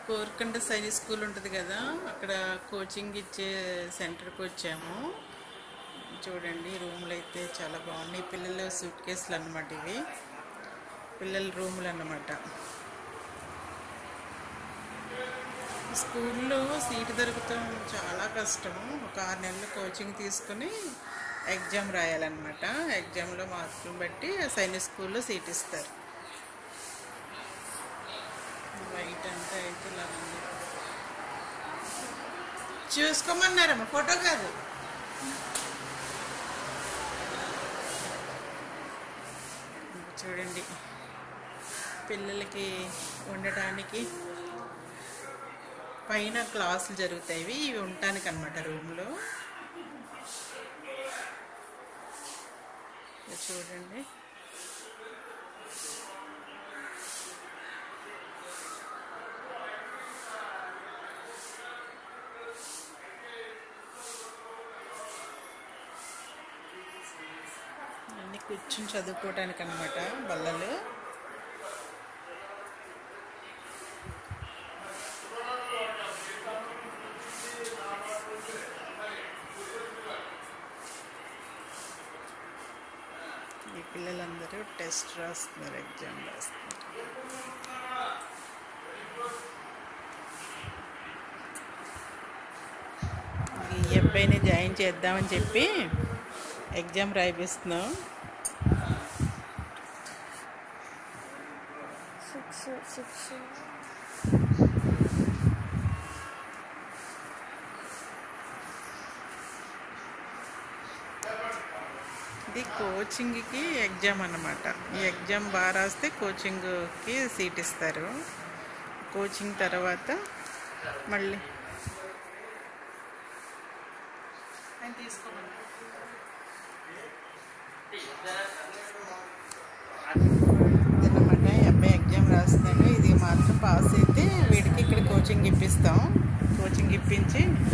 కోరుకండ Sainik school ఉంటుంది కదా అక్కడ కోచింగ్ ఇచ్చే సెంటర్కి వచ్చాము చూడండి రూమ్లు అయితే చాలా బాగున్నాయి పిల్లల సూట్ కేసులు అన్నమాట ఇవి పిల్లల రూములు అన్నమాట స్కూల్లో సీటు దొరకటం చాలా కష్టం ఒక ఆరు నెలలు కోచింగ్ తీసుకుని ఎగ్జామ్ రాయాలన్నమాట ఎగ్జామ్లో మార్కులు బట్టి సైనిక్ స్కూల్లో సీట్ ఇస్తారు వైట్ అంతా అయితే ఇలా ఉంది చూసుకోమన్నారమ్మా ఫోటో కాదు చూడండి పిల్లలకి ఉండటానికి పైన క్లాసులు జరుగుతాయి ఇవి ఉండటానికి అనమాట రూమ్లో చూడండి అన్ని కూర్చుని చదువుకోవటానికి అనమాట బల్లలు ఈ పిల్లలందరూ టెస్ట్ రాస్తున్నారు ఎగ్జామ్ రాస్తున్నారు ఈ అబ్బాయిని జాయిన్ చేద్దామని చెప్పి ఎగ్జామ్ రాయిపిస్తున్నాం సిక్స్ సిక్స్ ఇది కోచింగ్కి ఎగ్జామ్ అన్నమాట ఈ ఎగ్జామ్ బాగా రాస్తే కోచింగ్కి సీట్ ఇస్తారు కోచింగ్ తర్వాత మళ్ళీ ఆయన తీసుకోమన్నారు. ఇదన్నమాట ఈ అబ్బాయి ఎగ్జామ్ రాస్తున్నాడు ఇది మాత్రం పాస్ అయితే వీడికి ఇక్కడ కోచింగ్ ఇప్పిస్తాం కోచింగ్ ఇప్పించి